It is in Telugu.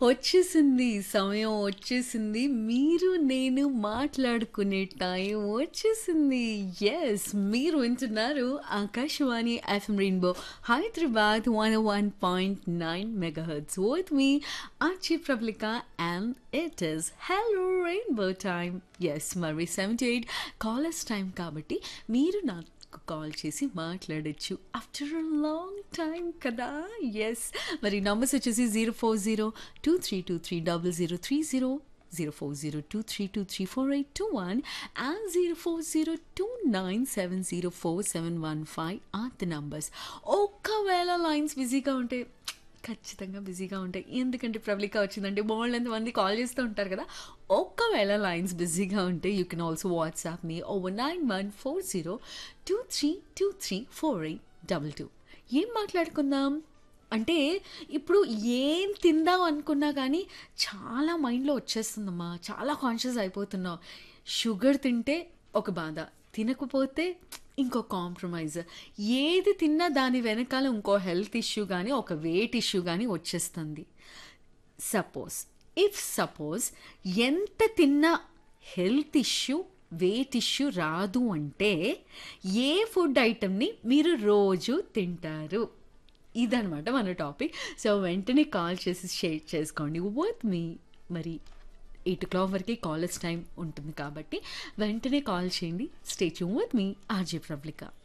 వచ్చేసింది సమయం వచ్చేసింది మీరు నేను మాట్లాడుకునే టైం వచ్చేసింది ఎస్ మీరు వింటున్నారు Akashvani FM rainbow Hyderabad one one point nine megahertz with me Achi Prablika and it is hello rainbow time yes మరి సెవెంటీ ఎయిట్ కాలర్స్ టైం కాబట్టి మీరు నాకు కాల్ చేసి మాట్లాడచ్చు ఆఫ్టర్ అ లాంగ్ టైం కదా ఎస్ మరి నంబర్స్ వచ్చేసి zero four zero two three two three double zero three zero zero four zero two three two three four eight two one and zero four zero two nine seven zero four seven one five are the numbers ఒకవేళ లైన్స్ బిజీగా ఉంటే ఖచ్చితంగా బిజీగా ఉంటాయి ఎందుకంటే ప్రబ్లికా వచ్చిందంటే బోల్డ్ మంది కాల్ చేస్తూ ఉంటారు కదా ఒక్కవేళ లైన్స్ బిజీగా ఉంటే you can also WhatsApp me over nine one four zero two three two three four eight double two ఏం మాట్లాడుకుందాం అంటే ఇప్పుడు ఏం తిందాం అనుకున్నా కానీ చాలా మైండ్లో వచ్చేస్తుందమ్మా చాలా కాన్షియస్ అయిపోతున్నావు షుగర్ తింటే ఒక బాధ తినకపోతే ఇంకో కాంప్రమైజ్ ఏది తిన్నా దాని వెనకాల ఇంకో హెల్త్ ఇష్యూ కానీ ఒక వెయిట్ ఇష్యూ కానీ వచ్చేస్తుంది సపోజ్ ఇఫ్ సపోజ్ ఎంత తిన్నా హెల్త్ ఇష్యూ వెయిట్ ఇష్యూ రాదు అంటే ఏ ఫుడ్ ఐటమ్ని మీరు రోజు తింటారు ఇదనమాట మన టాపిక్ సో వెంటనే కాల్ చేసి షేర్ చేసుకోండి విత్ మీ మరి ఎయిట్ ఓ క్లాక్ వరకు కాలేజ్ టైం ఉంటుంది కాబట్టి వెంటనే కాల్ చేయండి stay tune with me RJ ప్రబ్లికా